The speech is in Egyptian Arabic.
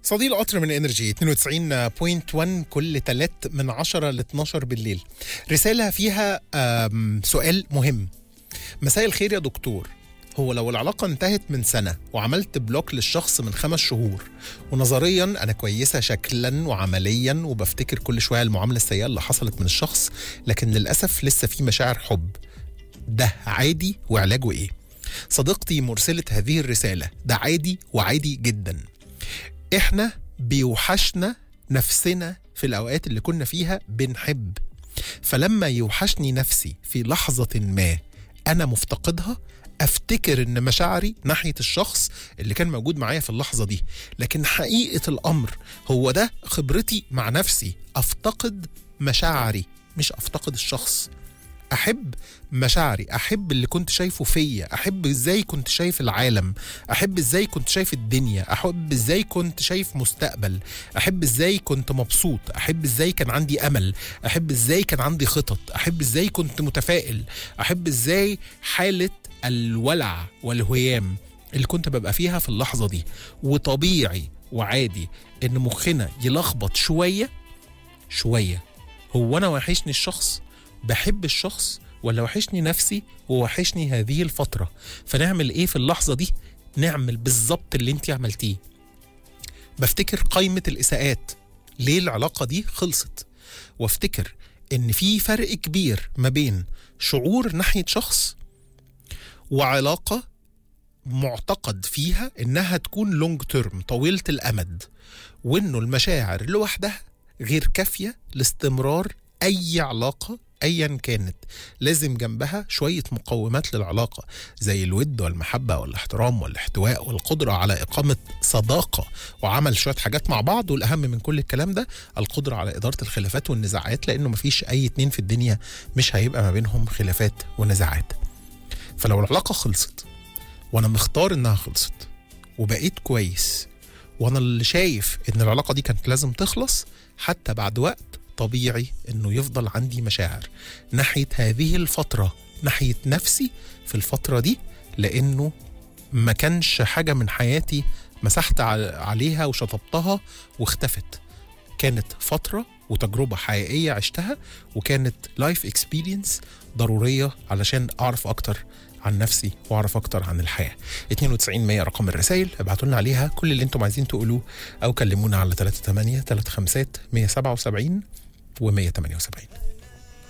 صديق قطر من انرجي 92.1 كل تلات من 10 ل 12 بالليل رسالة فيها آم، سؤال مهم مساء الخير يا دكتور هو لو العلاقة انتهت من سنة وعملت بلوك للشخص من خمس شهور ونظريا أنا كويسة شكلا وعمليا وبفتكر كل شوية المعاملة السيئة اللي حصلت من الشخص لكن للأسف لسه في مشاعر حب ده عادي وعلاجه إيه؟ صديقتي مرسلة هذه الرسالة ده عادي وعادي جدا احنا بيوحشنا نفسنا في الاوقات اللي كنا فيها بنحب فلما يوحشني نفسي في لحظة ما انا مفتقدها افتكر ان مشاعري ناحية الشخص اللي كان موجود معايا في اللحظة دي لكن حقيقة الامر هو ده خبرتي مع نفسي افتقد مشاعري مش افتقد الشخص احب مشاعري احب اللي كنت شايفه فيا احب ازاي كنت شايف العالم احب ازاي كنت شايف الدنيا احب ازاي كنت شايف مستقبل احب ازاي كنت مبسوط احب ازاي كان عندي امل احب ازاي كان عندي خطط احب ازاي كنت متفائل احب ازاي حالة الولع والهيام اللي كنت ببقى فيها في اللحظة دي وطبيعي وعادي ان مخنا يلخبط شوية شوية هو انا وحشني الشخص بحب الشخص ولا وحشني نفسي ووحشني هذه الفترة فنعمل ايه في اللحظة دي نعمل بالظبط اللي انت عملتيه بفتكر قائمة الإساءات ليه العلاقة دي خلصت وافتكر ان في فرق كبير ما بين شعور ناحية شخص وعلاقة معتقد فيها انها تكون لونج تيرم طويلة الامد وانه المشاعر لوحدها غير كافية لاستمرار اي علاقة ايا كانت لازم جنبها شويه مقومات للعلاقه زي الود والمحبه والاحترام والاحتواء والقدره على اقامه صداقه وعمل شويه حاجات مع بعض والاهم من كل الكلام ده القدره على اداره الخلافات والنزاعات لانه مفيش اي اتنين في الدنيا مش هيبقى ما بينهم خلافات ونزاعات فلو العلاقه خلصت وانا مختار انها خلصت وبقيت كويس وانا اللي شايف ان العلاقه دي كانت لازم تخلص حتى بعد وقت طبيعي انه يفضل عندي مشاعر ناحيه هذه الفتره ناحيه نفسي في الفتره دي لانه ما كانش حاجه من حياتي مسحت ع- عليها وشطبتها واختفت كانت فتره وتجربه حقيقيه عشتها وكانت لايف اكسبيرينس ضروريه علشان اعرف اكتر عن نفسي واعرف اكتر عن الحياه 92 100 رقم الرسائل ابعتوا لنا عليها كل اللي انتم عايزين تقولوه او كلمونا على 38 35 177 و178